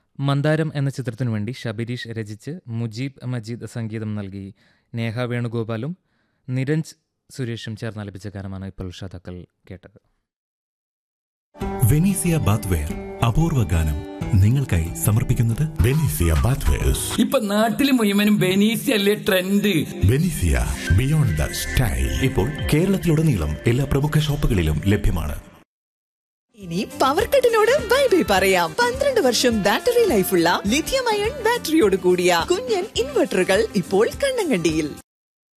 മന്ദാരം എന്ന ചിത്രത്തിനു വേണ്ടി ശബരീഷ് രചിച്ച് മുജീബ് മജീദ് സംഗീതം നൽകി നേഹ വേണുഗോപാലും നിരഞ്ജ് സുരേഷും ചേർന്ന് ആലപിച്ച ഗാനമാണ് ഇപ്പോൾ ശ്രോതാക്കൾ കേട്ടത് വെനീസിയ ബാത്ത്വെയർ അപൂർവ ഗാനം നിങ്ങൾക്കായി സമർപ്പിക്കുന്നത് ബെനീസിയ ബാത്വേഴ്സ് ഇപ്പൊ നാട്ടില് മുഴുവനും ബെനീസി അല്ലേ ട്രെൻഡ് ബെനീസിയ ബിയോണ്ട് ദ സ്റ്റൈൽ ഇപ്പോൾ കേരളത്തിലുടനീളം എല്ലാ പ്രമുഖ ഷോപ്പുകളിലും ലഭ്യമാണ് ഇനി പവർ കട്ടിനോട് ബൈ ബൈ പറയാം പന്ത്രണ്ട് വർഷം ബാറ്ററി ലൈഫുള്ള ലിഥിയം അയൺ ബാറ്ററിയോട് കൂടിയ കുഞ്ഞൻ ഇൻവെർട്ടറുകൾ ഇപ്പോൾ കണ്ണങ്കണ്ടിയിൽ